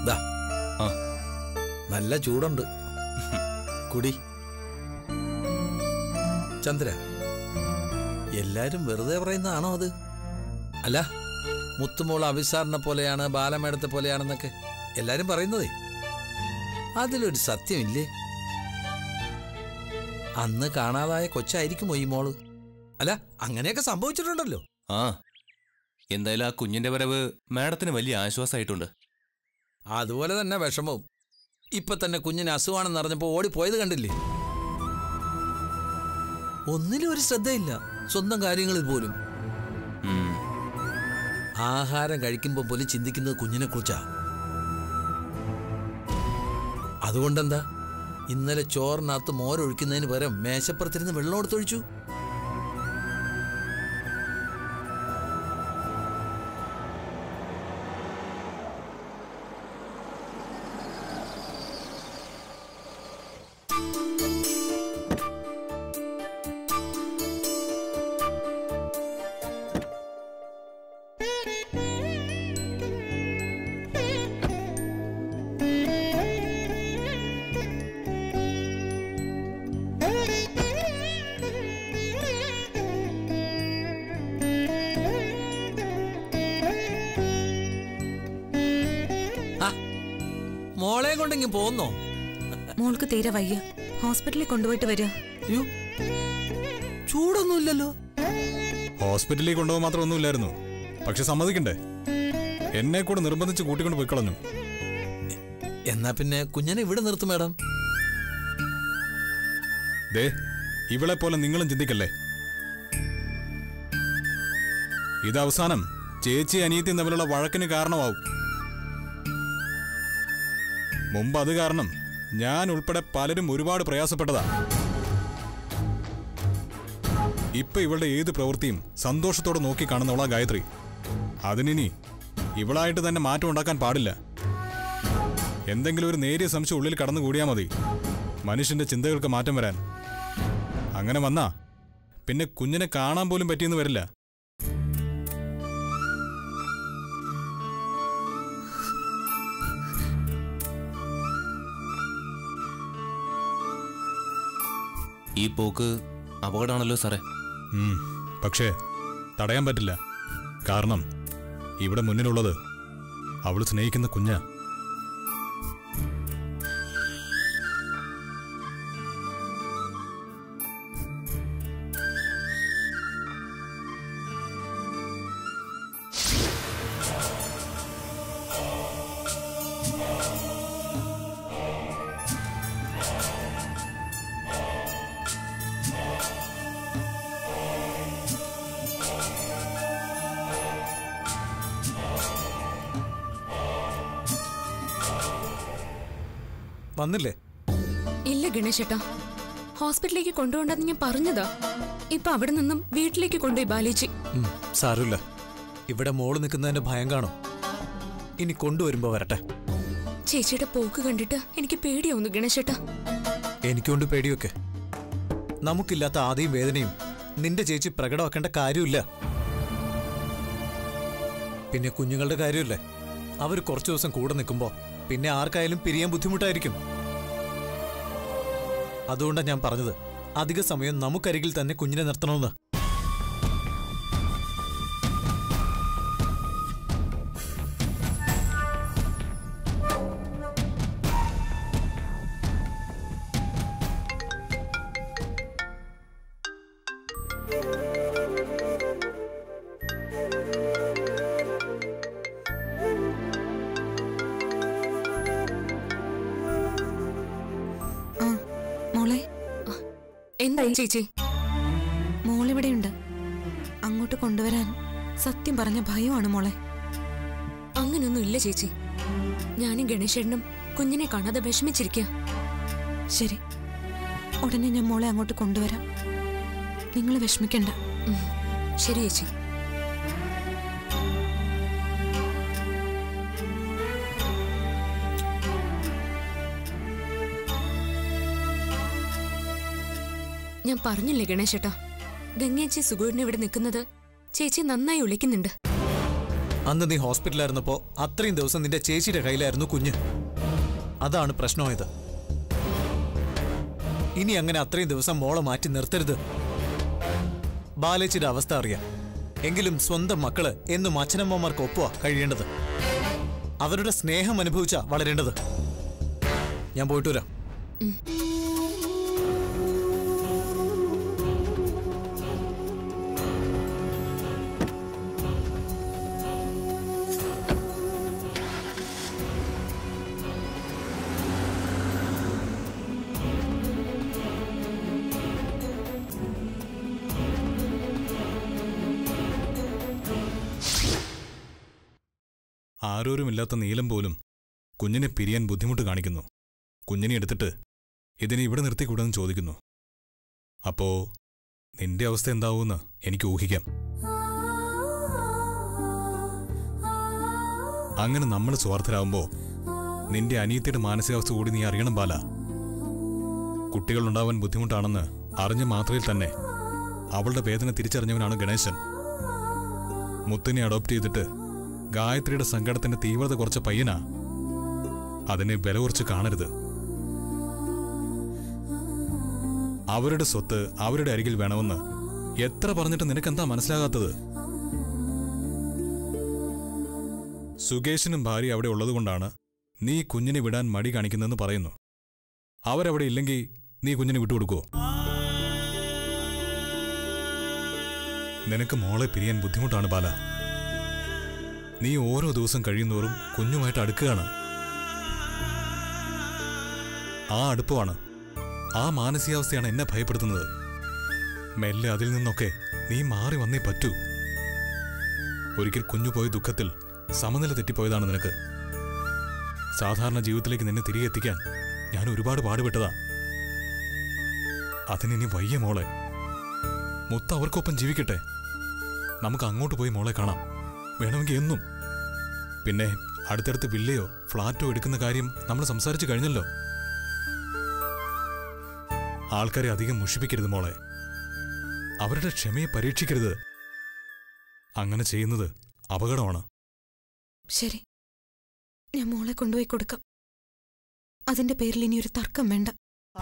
ദാ ആ. നല്ല ചൂടുണ്ട് കുടി ചന്ദ്ര എല്ലാരും വെറുതെ പറയുന്നതാണോ അത് അല്ല മുത്തുമോൾ അഭിസാറിനെ പോലെയാണ് ബാലമേടത്തെ പോലെയാണെന്നൊക്കെ എല്ലാരും പറയുന്നതേ അതിലൊരു സത്യമില്ലേ അന്ന് കാണാതായ കൊച്ചായിരിക്കുമോ ഈ മോള് അല്ല അങ്ങനെയൊക്കെ സംഭവിച്ചിട്ടുണ്ടല്ലോ ആ എന്തായാലും ആ കുഞ്ഞിന്റെ വരവ് മാഡത്തിന് വലിയ ആശ്വാസമായിട്ടുണ്ട് അതുപോലെ തന്നെ വിഷമവും ഇപ്പൊ തന്നെ കുഞ്ഞിന് അസുഖമാണെന്ന് അറിഞ്ഞപ്പോ ഓടിപ്പോയത് കണ്ടില്ലേ ഒന്നിലും ഒരു ശ്രദ്ധയില്ല സ്വന്തം കാര്യങ്ങളിൽ പോലും ഉം. ആഹാരം കഴിക്കുമ്പോൾ പോലും ചിന്തിക്കുന്നത് കുഞ്ഞിനെ കുറിച്ചാ അതുകൊണ്ടെന്താ ഇന്നലെ ചോറിനകത്ത് മോരൊഴിക്കുന്നതിന് പകരം മേശപ്പുറത്തിരുന്ന് വെള്ളം എടുത്തൊഴിച്ചു ആ മോളെ കൊണ്ടെങ്കിൽ പോന്നോ മോൾക്ക് തീരെ വയ്യ ഹോസ്പിറ്റലിൽ കൊണ്ടുപോയിട്ട് വരിക അയ്യോ ചൂടൊന്നുമില്ലല്ലോ ഹോസ്പിറ്റലിൽ കൊണ്ടുപോകാൻ മാത്രം ഒന്നുമില്ലായിരുന്നു പക്ഷെ സമ്മതിക്കണ്ടേ എന്നെ കൂടെ നിർബന്ധിച്ച് കൂട്ടിക്കൊണ്ട് പോയി കളഞ്ഞു എന്നാ പിന്നെ കുഞ്ഞിനെ ഇവിടെ നിർത്തും മേഡം ദേ ഇവളെ പോലെ നിങ്ങളും ചിന്തിക്കല്ലേ ഇത് അവസാനം ചേച്ചി അനിയത്തിയും തമ്മിലുള്ള വഴക്കിന് കാരണമാവും മുമ്പ് അത് കാരണം ഞാൻ ഉൾപ്പെടെ പലരും ഒരുപാട് പ്രയാസപ്പെട്ടതാ ഇപ്പൊ ഇവളുടെ ഏത് പ്രവൃത്തിയും സന്തോഷത്തോടെ നോക്കി കാണുന്നവളാ ഗായത്രി അതിനിനി ഇവളായിട്ട് തന്നെ മാറ്റം ഉണ്ടാക്കാൻ പാടില്ല എന്തെങ്കിലും ഒരു നേരിയ സംശയം ഉള്ളിൽ കടന്നുകൂടിയാൽ മതി മനുഷ്യന്റെ ചിന്തകൾക്ക് മാറ്റം വരാൻ അങ്ങനെ വന്നാ പിന്നെ കുഞ്ഞിനെ കാണാൻ പോലും പറ്റിയെന്ന് വരില്ല ഈ പോക്ക് അപകടമാണല്ലോ സാറേ ഉം, പക്ഷേ തടയാൻ പറ്റില്ല കാരണം ഇവിടെ മുന്നിലുള്ളത് അവൾ സ്നേഹിക്കുന്ന കുഞ്ഞാ വന്നില്ലേ ഇല്ല ഗണേശേട്ടാ ഹോസ്പിറ്റലിലേക്ക് കൊണ്ടുപോകണ്ടെന്ന് ഞാൻ പറഞ്ഞതാ ഇപ്പൊ അവിടെ നിന്നും വീട്ടിലേക്ക് കൊണ്ടുപോയി ബാലേച്ചി ഉം, സാരമില്ല ഇവിടെ മോള് നിൽക്കുന്നതിന്റെ ഭയം കാണും ഇനി കൊണ്ടുവരുമ്പോ വരട്ടെ ചേച്ചിയുടെ പോക്ക് കണ്ടിട്ട് എനിക്ക് പേടിയാവുന്നു ഗണേശേട്ടാ എനിക്കൊണ്ട് പേടിയൊക്കെ നമുക്കില്ലാത്ത ആദ്യം വേദനയും നിന്റെ ചേച്ചി പ്രകടമാക്കേണ്ട കാര്യമില്ല പിന്നെ കുഞ്ഞുങ്ങളുടെ കാര്യമില്ലേ അവർ കുറച്ചു ദിവസം കൂടെ നിൽക്കുമ്പോ പിന്നെ ആർക്കായാലും പിരിയാൻ ബുദ്ധിമുട്ടായിരിക്കും അതുകൊണ്ടാണ് ഞാൻ പറഞ്ഞത് അധിക സമയം നമുക്കരികിൽ തന്നെ കുഞ്ഞിനെ നിർത്തണമെന്ന് മോളെ എന്തായി ചേച്ചി മോളിവിടെയുണ്ട് അങ്ങോട്ട് കൊണ്ടുവരാൻ സത്യം പറഞ്ഞ ഭയമാണ് മോളെ അങ്ങനൊന്നും ഇല്ല ചേച്ചി ഞാനും ഗണേശേട്ടനും കുഞ്ഞിനെ കാണാതെ വിഷമിച്ചിരിക്കുക ശരി ഉടനെ ഞാൻ മോളെ അങ്ങോട്ട് കൊണ്ടുവരാം നിങ്ങൾ വിഷമിക്കണ്ട ശരി ചേച്ചി ഞാൻ പറഞ്ഞില്ലേ ഗണേശേട്ടാ ഗംഗേച്ചി സുഗുഴിനെ ഇവിടെ നിൽക്കുന്നത് ചേച്ചി നന്നായി ഒളിക്കുന്നുണ്ട് ആ അന്ന് നീ ഹോസ്പിറ്റലായിരുന്നപ്പോ അത്രയും ദിവസം നിന്റെ ചേച്ചിയുടെ കയ്യിലായിരുന്നു കുഞ്ഞ് അതാണ് പ്രശ്നമായത് ഇനി അങ്ങനെ അത്രയും ദിവസം മോളെ മാറ്റി നിർത്തരുത് ബാലേച്ചിയുടെ അവസ്ഥ അറിയാം എങ്കിലും സ്വന്തം മക്കള് എന്നും അച്ഛനമ്മമാർക്ക് ഒപ്പുവാ കഴിയേണ്ടത് അവരുടെ സ്നേഹം അനുഭവിച്ച വളരേണ്ടത് ഞാൻ പോയിട്ട് വരാം ആരോരുമില്ലാത്ത നീലം പോലും കുഞ്ഞിനെ പിരിയാൻ ബുദ്ധിമുട്ട് കാണിക്കുന്നു കുഞ്ഞിനെ എടുത്തിട്ട് ഇതിനെ ഇവിടെ നിർത്തിക്കൂടെന്ന് ചോദിക്കുന്നു അപ്പോ നിന്റെ അവസ്ഥ എന്താവൂന്ന് എനിക്ക് ഊഹിക്കാം അങ്ങനെ നമ്മൾ സ്വാർത്ഥരാകുമ്പോ നിന്റെ അനിയത്തിയുടെ മാനസികാവസ്ഥ കൂടി നീ അറിയണം ബാല കുട്ടികളുണ്ടാവാൻ ബുദ്ധിമുട്ടാണെന്ന് അറിഞ്ഞ മാത്രയിൽ തന്നെ അവളുടെ വേദന തിരിച്ചറിഞ്ഞവനാണ് ഗണേശൻ മുത്തിനെ അഡോപ്റ്റ് ചെയ്തിട്ട് ഗായത്രിയുടെ സങ്കടത്തിന്റെ തീവ്രത കുറച്ച പയ്യനാ അതിനെ വില കുറച്ച് കാണരുത് അവരുടെ സ്വത്ത് അവരുടെ അരികിൽ വേണമെന്ന് എത്ര പറഞ്ഞിട്ട് നിനക്കെന്താ മനസ്സിലാകാത്തത് സുകേഷിനും ഭാര്യ അവിടെ ഉള്ളതുകൊണ്ടാണ് നീ കുഞ്ഞിനെ വിടാൻ മടി കാണിക്കുന്നതെന്ന് പറയുന്നു അവരവിടെ ഇല്ലെങ്കിൽ നീ കുഞ്ഞിനെ വിട്ടുകൊടുക്കുവോ നിനക്ക് മോളെ പിരിയാൻ ബുദ്ധിമുട്ടാണ് ബാല നീ ഓരോ ദിവസം കഴിയുന്നോറും കുഞ്ഞുമായിട്ട് അടുക്കുകയാണ് ആ അടുപ്പമാണ് ആ മാനസികാവസ്ഥയാണ് എന്നെ ഭയപ്പെടുത്തുന്നത് മെല്ലെ അതിൽ നിന്നൊക്കെ നീ മാറി വന്നേ പറ്റൂ ഒരിക്കൽ കുഞ്ഞു പോയ ദുഃഖത്തിൽ സമനില തെറ്റിപ്പോയതാണ് നിനക്ക് സാധാരണ ജീവിതത്തിലേക്ക് നിന്നെ തിരികെ എത്തിക്കാൻ ഞാൻ ഒരുപാട് പാടുപെട്ടതാ അതിനിനി വയ്യ മോളെ മുത്ത അവർക്കൊപ്പം ജീവിക്കട്ടെ നമുക്ക് അങ്ങോട്ട് പോയി മോളെ കാണാം വേണമെങ്കിൽ എന്നും പിന്നെ അടുത്തടുത്ത് വില്ലയോ ഫ്ളാറ്റോ എടുക്കുന്ന കാര്യം നമ്മൾ സംസാരിച്ചു കഴിഞ്ഞല്ലോ ആൾക്കാരെ അധികം മുഷിപ്പിക്കരുത് മോളെ അവരുടെ ക്ഷമയെ പരീക്ഷിക്കരുത് അങ്ങനെ ചെയ്യുന്നത് അപകടമാണ് ശരി ഞാൻ മോളെ കൊണ്ടുപോയി കൊടുക്കാം അതിന്റെ പേരിൽ ഇനി ഒരു തർക്കം വേണ്ട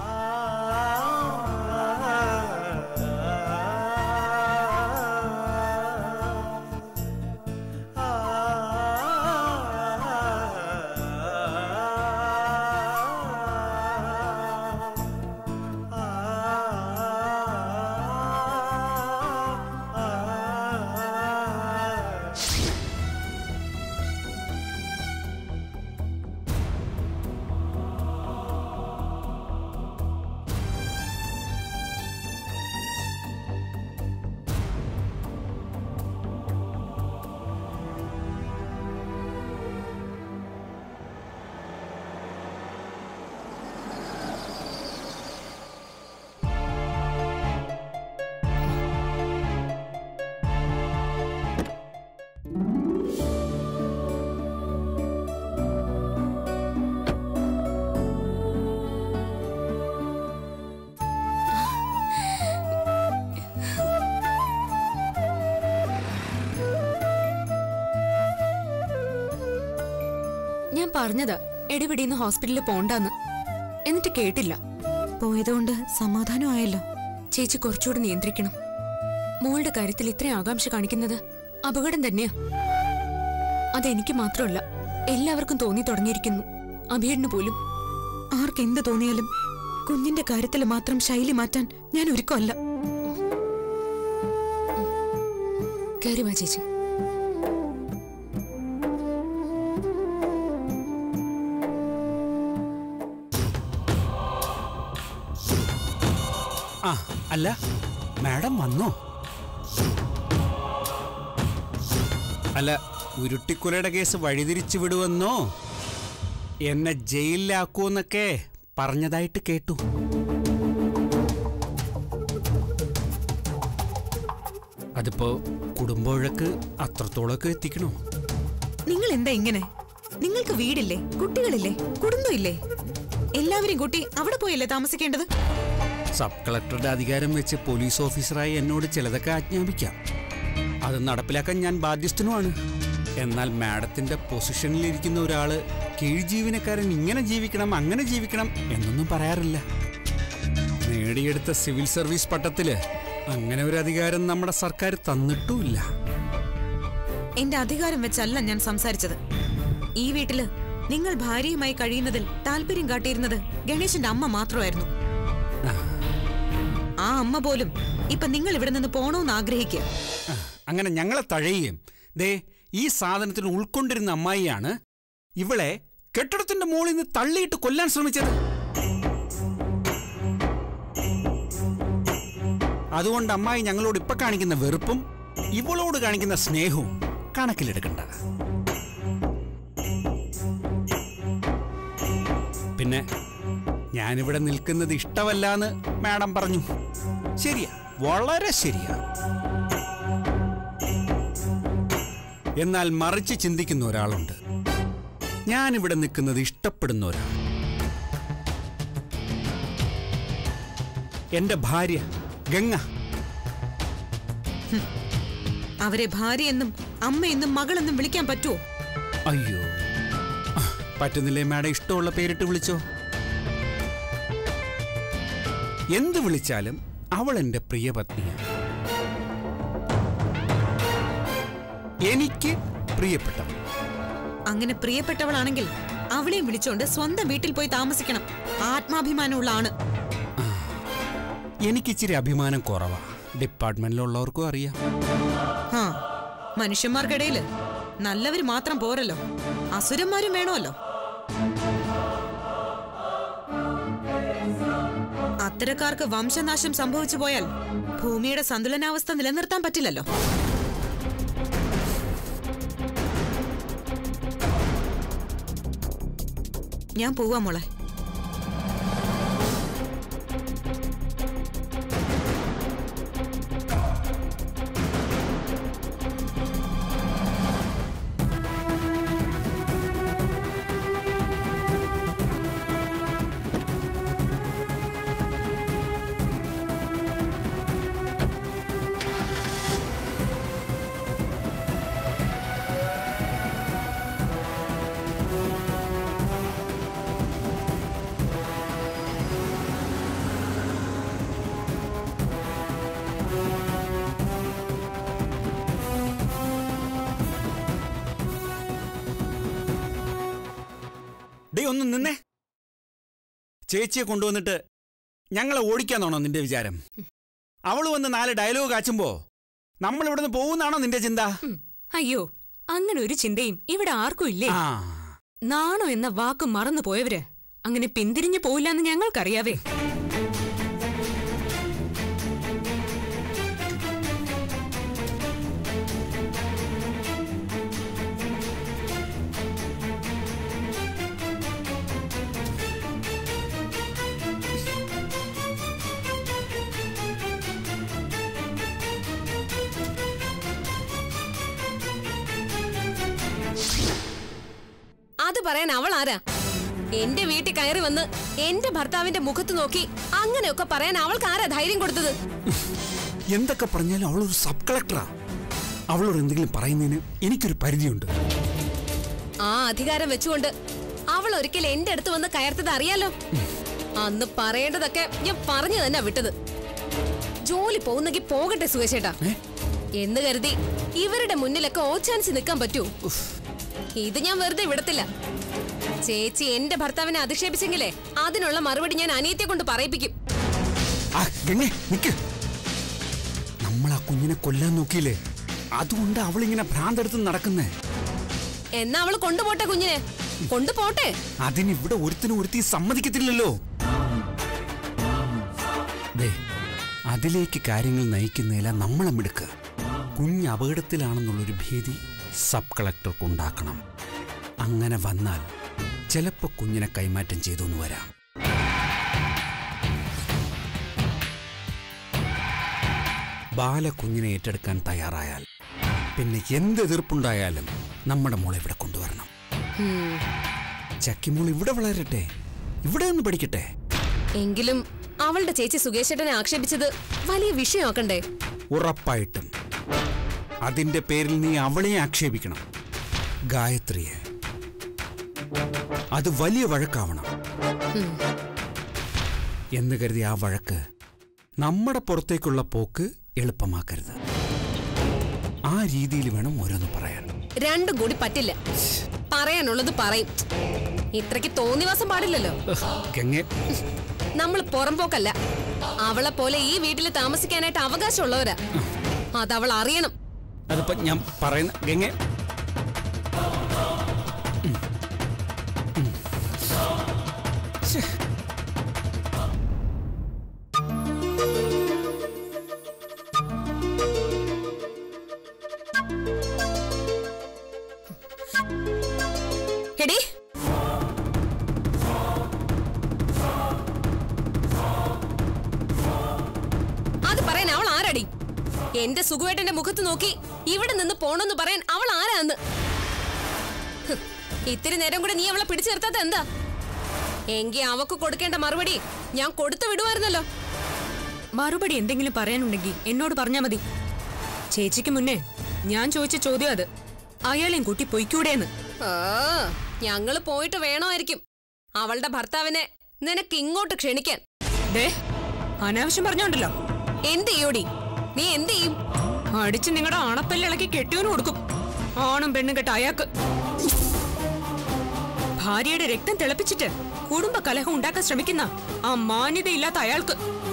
ഞാൻ പറഞ്ഞതാ എടിപിടിന്ന് ഹോസ്പിറ്റലിൽ പോണ്ടാന്ന് എന്നിട്ട് കേട്ടില്ല പോയതുകൊണ്ട് സമാധാനമായല്ലോ ചേച്ചി കുറച്ചുകൂടി നിയന്ത്രിക്കണം മോളുടെ കാര്യത്തിൽ ഇത്രയും ആകാംക്ഷ കാണിക്കുന്നത് അപകടം തന്നെയാ അതെനിക്ക് മാത്രമല്ല എല്ലാവർക്കും തോന്നി തുടങ്ങിയിരിക്കുന്നു അഭിയണ്ണു പോലും ആർക്കെന്ത് തോന്നിയാലും കുഞ്ഞിന്റെ കാര്യത്തിൽ മാത്രം ശൈലി മാറ്റാൻ ഞാൻ ഒരുക്കമല്ല കയറി വാ ചേച്ചി ആ അല്ല മാഡം വന്നോ അല്ല ഉരുട്ടിക്കൊലയുടെ കേസ് വഴിതിരിച്ചു വിടുവെന്നോ എന്നെ ജയിലിലാക്കുമെന്നൊക്കെ പറഞ്ഞതായിട്ട് കേട്ടു അതിപ്പോ കുടുംബവഴക്ക് അത്രത്തോളൊക്കെ എത്തിക്കണോ നിങ്ങൾ എന്താ ഇങ്ങനെ നിങ്ങൾക്ക് വീടില്ലേ കുട്ടികളില്ലേ കുടുംബമില്ലേ എല്ലാവരെയും കൂട്ടി അവിടെ പോയല്ലേ താമസിക്കേണ്ടത് സബ് കളക്ടറുടെ അധികാരം വെച്ച് പോലീസ് ഓഫീസറായി എന്നോട് ചിലതൊക്കെ ആജ്ഞാപിക്കാം അത് നടപ്പിലാക്കാൻ ഞാൻ ബാധ്യസ്ഥനുമാണ് എന്നാൽ മാഡത്തിന്റെ പൊസിഷനിലിരിക്കുന്ന ഒരാള് കീഴ് ജീവനക്കാരൻ ഇങ്ങനെ ജീവിക്കണം അങ്ങനെ ജീവിക്കണം എന്നൊന്നും പറയാറില്ല നേടിയെടുത്ത സിവിൽ സർവീസ് പട്ടത്തില് അങ്ങനെ ഒരു അധികാരം നമ്മുടെ സർക്കാർ തന്നിട്ടുമില്ല എന്റെ അധികാരം വെച്ചല്ല ഞാൻ സംസാരിച്ചത് ഈ വീട്ടില് നിങ്ങൾ ഭാര്യയുമായി കഴിയുന്നതിൽ താല്പര്യം കാട്ടിയിരുന്നത് ഗണേശന്റെ അമ്മ മാത്രമായിരുന്നു ആ അമ്മ പോലും ഇപ്പൊ നിങ്ങൾ ഇവിടെ നിന്ന് പോണോന്ന് ആഗ്രഹിക്കുക ആ, അങ്ങനെ ഞങ്ങളെ തഴയുകയും ദേ ഈ സാധനത്തിന് ഉൾക്കൊണ്ടിരുന്ന അമ്മായിയാണ് ഇവളെ കെട്ടിടത്തിന്റെ മുകളിൽ നിന്ന് തള്ളിയിട്ട് കൊല്ലാൻ ശ്രമിച്ചത് അതുകൊണ്ട് അമ്മായി ഞങ്ങളോട് ഇപ്പൊ കാണിക്കുന്ന വെറുപ്പും ഇവളോട് കാണിക്കുന്ന സ്നേഹവും കണക്കിലെടുക്കണ്ട പിന്നെ ഞാനിവിടെ നിൽക്കുന്നത് ഇഷ്ടമല്ലാന്ന് മാഡം പറഞ്ഞു ശരിയാ വളരെ ശരിയാ എന്നാൽ മറിച്ച് ചിന്തിക്കുന്ന ഒരാളുണ്ട് ഞാനിവിടെ നിൽക്കുന്നത് ഇഷ്ടപ്പെടുന്ന ഒരാൾ എന്റെ ഭാര്യ ഗംഗ അവരെ ഭാര്യയെന്നും അമ്മയെന്നും മകളെന്നും വിളിക്കാൻ പറ്റുമോ അയ്യോ പറ്റുന്നില്ലേ മാഡം ഇഷ്ടമുള്ള പേരിട്ട് വിളിച്ചോ എന്ത് വിളിച്ചാലും അവൾ എന്റെ പ്രിയപത്നിയാണ് എനിക്ക് പ്രിയപ്പെട്ടവൾ അങ്ങനെ പ്രിയപ്പെട്ടവളാണെങ്കിൽ അവളെയും വിളിച്ചോണ്ട് സ്വന്തം വീട്ടിൽ പോയി താമസിക്കണം ആത്മാഭിമാനമുള്ള ആണ് എനിക്കിച്ചിരി അഭിമാനം കുറവാ ഡിപ്പാർട്ട്മെന്റിലുള്ളവർക്കും അറിയാം ഹാ മനുഷ്യന്മാർക്കിടയില് നല്ലവര് മാത്രം പോരല്ലോ അസുരന്മാരും വേണമല്ലോ അത്തരക്കാർക്ക് വംശനാശം സംഭവിച്ചു പോയാൽ ഭൂമിയുടെ സന്തുലനാവസ്ഥ നിലനിർത്താൻ പറ്റില്ലല്ലോ ഞാൻ പോവാ മോളെ ഡേ ഒന്ന് നിന്നേ ചേച്ചിയെ കൊണ്ടുവന്നിട്ട് ഞങ്ങളെ ഓടിക്കാന്നാണോ നിന്റെ വിചാരം അവള് വന്ന് നാല് ഡയലോഗ് കാച്ചുമ്പോ നമ്മൾ ഇവിടുന്ന് പോകുന്നാണോ നിന്റെ ചിന്ത ഉം. അയ്യോ അങ്ങനെ ഒരു ചിന്തയും ഇവിടെ ആർക്കും ഇല്ലേ ആ നാണോ എന്ന വാക്ക് മറന്നു പോയവര് അങ്ങനെ പിന്തിരിഞ്ഞു പോയില്ലെന്ന് ഞങ്ങൾക്കറിയാവേ അത് പറയാൻ അവൾ ആരാ എന്റെ വീട്ടിൽ കയറി വന്ന് എന്റെ ഭർത്താവിന്റെ മുഖത്ത് നോക്കി അങ്ങനെയൊക്കെ പറയാൻ അവൾക്ക് ആരാ ധൈര്യം കൊടുത്തത് എന്തൊക്കെ പറഞ്ഞാലും അവളൊരു സബ് കളക്ടറാ അവളോട് എന്തെങ്കിലും പറയുന്നതിന് എനിക്കൊരു പരിധിയുണ്ട് ആ അധികാരം വെച്ചുകൊണ്ട് അവൾ ഒരിക്കൽ എന്റെ അടുത്ത് വന്ന് കയർത്തത് അറിയാലോ അന്ന് പറയേണ്ടതൊക്കെ ഞാൻ പറഞ്ഞു തന്നെ വിട്ടത് ജോലി പോകുന്നെങ്കിൽ പോകട്ടെ സുഖേഷേട്ടാ ഏ? എന്ന് കരുതി ഇവരുടെ മുന്നിലൊക്കെ ഓച്ചാൻസ് നിൽക്കാൻ പറ്റൂ ഇത് ഞാൻ വെറുതെ വിടത്തില്ല ചേച്ചി എന്റെ ഭർത്താവിനെ അധിക്ഷേപിച്ചെങ്കിലേ അതിനുള്ള മറുപടി ഞാൻ അനിയത്തെ കൊണ്ട് പറയിപ്പിക്കും ആ ഗംഗേ നിക്ക് നമ്മൾ ആ കുഞ്ഞിനെ കൊല്ലാൻ നോക്കിയില്ലേ അതുകൊണ്ട് അവളിങ്ങനെ ഭ്രാന്തെടുത്ത് നടക്കുന്നേ എന്നാ അവള് കൊണ്ടുപോട്ടെ കുഞ്ഞിനെ കൊണ്ടുപോട്ടെ അതിനിവിടെ ഒരുത്തിനും ഒരുത്തി സമ്മതിക്കത്തില്ലല്ലോ ദേ, അതിലേക്ക് കാര്യങ്ങൾ നയിക്കുന്നില്ല നമ്മളെ മിടുക്ക് കുഞ്ഞ് അപകടത്തിലാണെന്നുള്ളൊരു ഭീതി സബ് കളക്ടർക്ക് ഉണ്ടാക്കണം അങ്ങനെ വന്നാൽ ചിലപ്പോ കുഞ്ഞിനെ കൈമാറ്റം ചെയ്തു എന്ന് വരാം ബാല കുഞ്ഞിനെ ഏറ്റെടുക്കാൻ തയ്യാറായാൽ പിന്നെ എന്ത് എതിർപ്പുണ്ടായാലും നമ്മുടെ മോളെ ഇവിടെ കൊണ്ടുവരണം ചക്കിമോൾ ഇവിടെ വളരട്ടെ ഇവിടെ ഒന്ന് പഠിക്കട്ടെ എങ്കിലും അവളുടെ ചേച്ചി സുകേഷേട്ടനെ ആക്ഷേപിച്ചത് വലിയ വിഷയമാക്കണ്ടേ ഉറപ്പായിട്ടും അതിന്റെ പേരിൽ നീ അവളെ ആക്ഷേപിക്കണം ഗായത്രിയെ അത് വലിയ വഴക്കാവണം എന്ന് കരുതി ആ വഴക്ക് നമ്മുടെ പുറത്തേക്കുള്ള പോക്ക് എളുപ്പമാക്കരുത് ആ രീതിയിൽ വേണം ഓരോന്ന് പറയാൻ രണ്ടും കൂടി പറ്റില്ല പറയാനുള്ളത് പറയും ഇത്രയ്ക്ക് തോന്നിവാസം പാടില്ലല്ലോ ഗംഗെ നമ്മൾ പുറംപോക്കല്ല അവളെ പോലെ ഈ വീട്ടിൽ താമസിക്കാനായിട്ട് അവകാശമുള്ളവരാ അതവൾ അറിയണം അതിപ്പോ ഞാൻ പറയുന്ന ഗംഗെ ഉം. ഉം. ശ്ശേ. എടി അത് പറയാൻ അവൾ ആരടി എന്റെ സുഖുവേട്ടന്റെ മുഖത്ത് നോക്കി ഇവിടെ നിന്ന് പോണെന്ന് പറയാൻ അവൾ ആരാന്ന് ഹ്, ഇത്തിരി നേരം കൂടെ നീ അവളെ പിടിച്ചു നിർത്താത്ത എന്താ എങ്കി അവക്ക് കൊടുക്കേണ്ട മറുപടി ഞാൻ കൊടുത്തു വിടുമായിരുന്നല്ലോ മറുപടി എന്തെങ്കിലും പറയാനുണ്ടെങ്കിൽ എന്നോട് പറഞ്ഞാ മതി ചേച്ചിക്ക് മുന്നേ ഞാൻ ചോദിച്ച ചോദ്യം അത് അയാളെയും കൂട്ടി പൊയ്ക്കൂടേന്ന് ആ ഞങ്ങള് പോയിട്ട് വേണമായിരിക്കും അവളുടെ ഭർത്താവിനെ നിനക്ക് ഇങ്ങോട്ട് ക്ഷണിക്കാൻ ദേ അനാവശ്യം പറഞ്ഞോണ്ടല്ലോ എന്ത് ചെയ്യോടി നീ എന്ത് ചെയ്യും അടിച്ച് നിങ്ങളുടെ അണപ്പല്ലിളക്കി കെട്ടിയവന് കൊടുക്കും ആണും പെണ്ണും കെട്ട അയാൾക്ക് ഭാര്യയുടെ രക്തം തിളപ്പിച്ചിട്ട് കുടുംബ കലഹം ഉണ്ടാക്കാൻ ശ്രമിക്കുന്ന ആ മാന്യതയില്ലാത്ത അയാൾക്ക്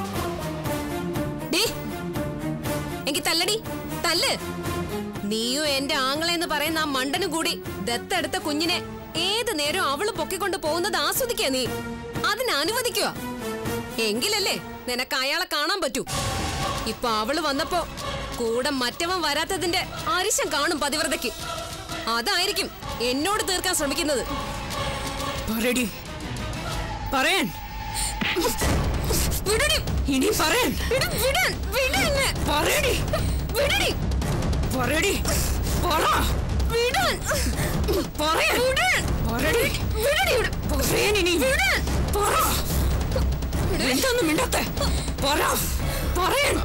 ഡേ എങ്കി തല്ലടി തല്ല് നീയും എന്റെ ആങ്ങളെന്ന് പറയുന്ന ആ മണ്ടനും കൂടി ദത്തെടുത്ത കുഞ്ഞിനെ ഏത് നേരം അവള് പൊക്കിക്കൊണ്ട് പോകുന്നത് ആസ്വദിക്കാ നീ അതിന് അനുവദിക്കുക എങ്കിലല്ലേ നിനക്ക് അയാളെ കാണാൻ പറ്റൂ ഇപ്പൊ അവള് വന്നപ്പോ കൂടെ മറ്റവൻ വരാത്തതിന്റെ അരിശം കാണും പതിവ്രതയ്ക്ക് അതായിരിക്കും എന്നോട് തീർക്കാൻ ശ്രമിക്കുന്നത് പറയടി പറയാൻ വിടടി ഇനി പറയാൻ വിട്, വിടാൻ, വിട് എന്നെ. പറയടി വിടടി പറയടി പറ വിടാൻ പറയാൻ വിടാൻ പറയടി വിടടി വിട. പറയാൻ ഇനി വിടാൻ പറ എന്തൊന്നും മിണ്ടത്തെ പറ പറയാൻ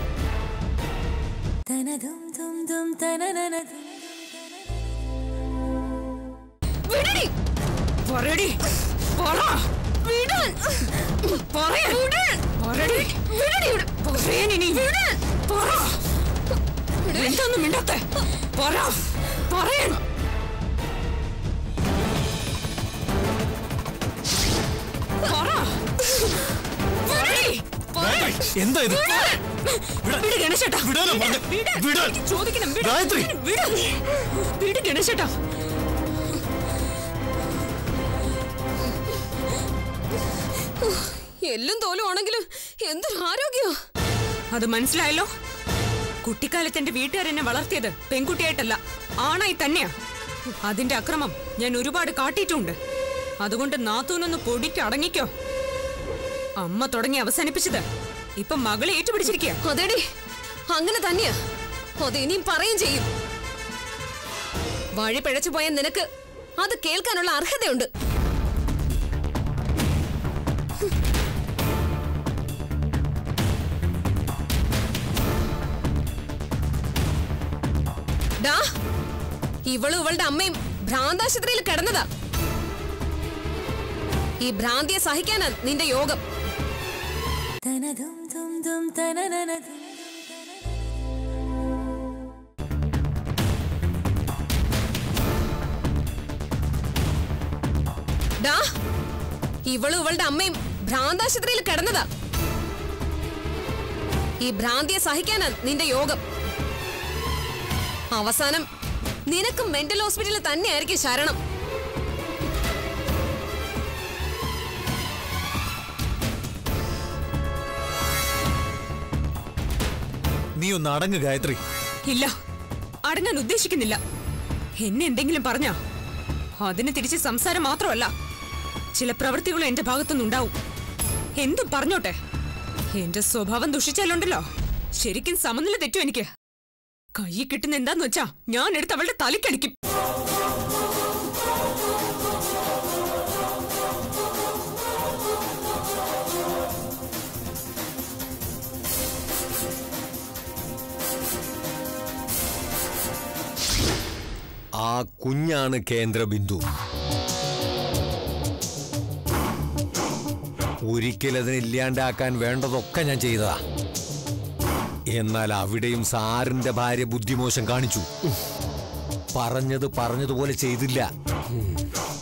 വിടടി പറയടി പറ വിടാൻ പറയാൻ വിടാൻ പറയടി വിടടി വിട. പറയാൻ ഇനി വിടാൻ പറ എന്തൊന്നും മിണ്ടത്തെ പറ പറയാൻ പറ വിടടി. പറയാൻ. എന്താ ഇത് വിട് ഗണേശേട്ടാ. വിടാനാ പറഞ്ഞെ. വിട്. വിടാൻ. ചോദിക്കണം വിട്. ഗായത്രി. വിട്. വിട് ഗണേശേട്ടാ എല്ലും തോലും ആണെങ്കിലും എന്തൊരു ആരോഗ്യോ അത് മനസ്സിലായല്ലോ കുട്ടിക്കാലത്ത് എന്റെ വീട്ടുകാരെന്നെ വളർത്തിയത് പെൺകുട്ടിയായിട്ടല്ല ആണായി തന്നെയാ അതിന്റെ അക്രമം ഞാൻ ഒരുപാട് കാട്ടിയിട്ടുണ്ട് അതുകൊണ്ട് നാത്തൂനൊന്ന് പൊടിക്ക് അടങ്ങിക്കോ അമ്മ തുടങ്ങി അവസാനിപ്പിച്ചത് ഇപ്പൊ മകളെ ഏറ്റുപിടിച്ചിരിക്കുക അതെടി അങ്ങനെ തന്നെയാ അത് ഇനിയും പറയും ചെയ്യും വഴി പിഴച്ചു പോയ നിനക്ക് അത് കേൾക്കാനുള്ള അർഹതയുണ്ട് ഡാ ഇവളും ഇവളുടെ അമ്മയും ഭ്രാന്താശുപത്രിയിൽ കിടന്നതാ ഈ ഭ്രാന്തിയെ സഹിക്കാനാ നിന്റെ യോഗം ഡാ ഇവളും ഇവളുടെ അമ്മയും ഭ്രാന്താശുപത്രിയിൽ കിടന്നതാ ഈ ഭ്രാന്തിയെ സഹിക്കാനാ നിന്റെ യോഗം അവസാനം നിനക്കും മെന്റൽ ഹോസ്പിറ്റലിൽ തന്നെയായിരിക്കും ശരണം നീ ഒന്ന് അടങ്ങ് ഗായത്രി ഇല്ല അടങ്ങാൻ ഉദ്ദേശിക്കുന്നില്ല എന്നെ എന്തെങ്കിലും പറഞ്ഞാ അതിന് തിരിച്ച് സംസാരം മാത്രമല്ല ചില പ്രവൃത്തികളും എന്റെ ഭാഗത്തുനിന്നുണ്ടാവും എന്തും പറഞ്ഞോട്ടെ എന്റെ സ്വഭാവം ദുഷിച്ചാലുണ്ടല്ലോ ശരിക്കും സമനില തെറ്റും എനിക്ക് കൈ കിട്ടുന്ന എന്താന്ന് വെച്ചാ ഞാൻ എടുത്ത് അവളുടെ തലക്കടിക്കും ആ കുഞ്ഞാണ് കേന്ദ്രബിന്ദു ഒരിക്കലതിനെ ഇല്ലാണ്ടാക്കാൻ വേണ്ടതൊക്കെ ഞാൻ ചെയ്തതാ എന്നാൽ അവിടെയും സാറിന്റെ ഭാര്യ ബുദ്ധിമോശം കാണിച്ചു ഉം. പറഞ്ഞത് പറഞ്ഞതുപോലെ ചെയ്തില്ല ഉം.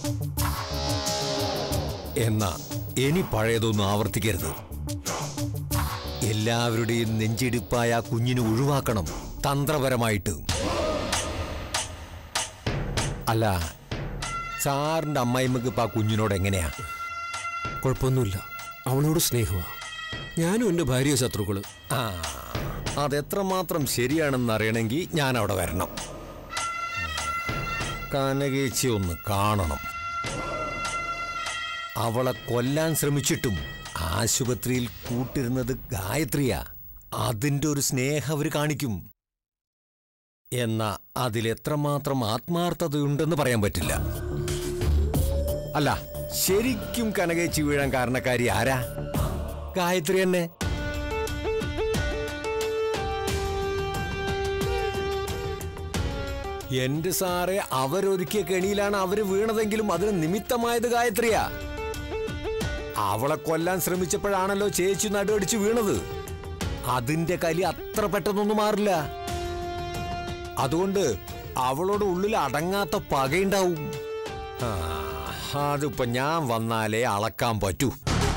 എന്നാ ഇനി പഴയതൊന്നും ആവർത്തിക്കരുത് എല്ലാവരുടെയും നെഞ്ചിടിപ്പായ ആ കുഞ്ഞിനെ ഒഴിവാക്കണം തന്ത്രപരമായിട്ട് അല്ല സാറിന്റെ അമ്മായിമ്മക്ക് ഇപ്പൊ ആ കുഞ്ഞിനോട് എങ്ങനെയാ കുഴപ്പമൊന്നുമില്ല അവളോട് സ്നേഹമാ ഞാനും എൻ്റെ ഭാര്യ ശത്രുക്കള് ആ അതെത്രമാത്രം ശരിയാണെന്ന് അറിയണമെങ്കിൽ ഞാൻ അവിടെ വരണം കനകേച്ചി ഒന്ന് കാണണം അവളെ കൊല്ലാൻ ശ്രമിച്ചിട്ടും ആശുപത്രിയിൽ കൂട്ടിരുന്നത് ഗായത്രിയാ അതിന്റെ ഒരു സ്നേഹം അവർ കാണിക്കും എന്നാ അതിലെത്രമാത്രം ആത്മാർത്ഥതയുണ്ടെന്ന് പറയാൻ പറ്റില്ല അല്ല ശരിക്കും കനകേച്ചി വീഴാൻ കാരണക്കാരി ആരാ ഗായത്രി തന്നെ എന്റെ സാറെ അവരൊരുക്കിയ കെണിയിലാണ് അവര് വീണതെങ്കിലും അതിന് നിമിത്തമായത് ഗായത്രിയാ അവളെ കൊല്ലാൻ ശ്രമിച്ചപ്പോഴാണല്ലോ ചേച്ചി നടുവടിച്ച് വീണത് അതിന്റെ കലി അത്ര പെട്ടെന്നൊന്നും മാറില്ല അതുകൊണ്ട് അവളോട് ഉള്ളിൽ അടങ്ങാത്ത പകയുണ്ടാവും ആ, അതിപ്പോ ഞാൻ വന്നാലേ അളക്കാൻ പറ്റൂ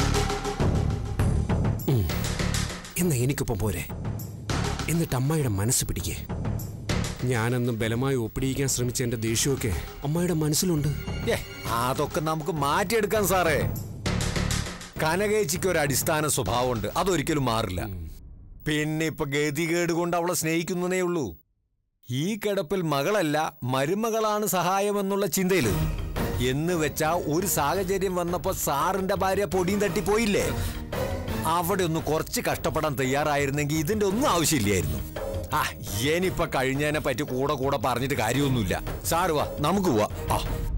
എന്നാ എനിക്കൊപ്പം പോരെ എന്നിട്ട് അമ്മായിയുടെ മനസ്സ് പിടിക്കേ ഞാനന്ന് ബലമായി ഒപ്പിടിയിക്കാൻ ശ്രമിച്ച എൻ്റെ ദേഷ്യമൊക്കെ അമ്മായിയുടെ മനസ്സിലുണ്ട് ഏ, അതൊക്കെ നമുക്ക് മാറ്റിയെടുക്കാം സാറേ കനകേച്ചിക്ക് ഒരു അടിസ്ഥാന സ്വഭാവമുണ്ട് അതൊരിക്കലും മാറില്ല പിന്നെ ഇപ്പൊ ഗതികേട് കൊണ്ട് അവളെ സ്നേഹിക്കുന്നതേ ഉള്ളൂ ഈ കിടപ്പിൽ മകളല്ല മരുമകളാണ് സഹായമെന്നുള്ള ചിന്തയില് എന്ന് വെച്ചാ ഒരു സാഹചര്യം വന്നപ്പോ സാറിന്റെ ഭാര്യ പൊടിയും തട്ടിപ്പോയില്ലേ അവിടെ ഒന്ന് കുറച്ച് കഷ്ടപ്പെടാൻ തയ്യാറായിരുന്നെങ്കിൽ ഇതിന്റെ ഒന്നും ആവശ്യമില്ലായിരുന്നു ആ ഇനിയിപ്പൊ കഴിഞ്ഞതിനെ പറ്റി കൂടെ കൂടെ പറഞ്ഞിട്ട് കാര്യമൊന്നുമില്ല സാറ് വാ നമുക്ക് പോവാ ആ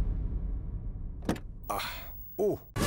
ആ, ഓ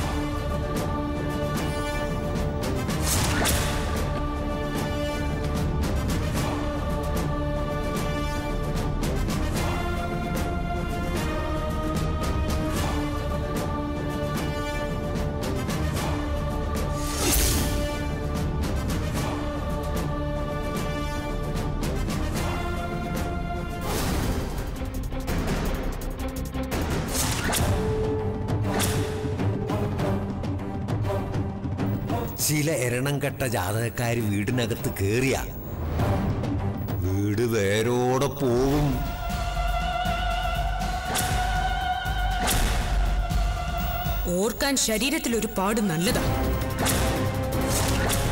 ചില എരണം കെട്ട ജാതകക്കാര് വീടിനകത്ത് കേറിയ വീട് വേരോടെ പോവും ഓർക്കാൻ ശരീരത്തിൽ ഒരു പാട് നല്ലതാ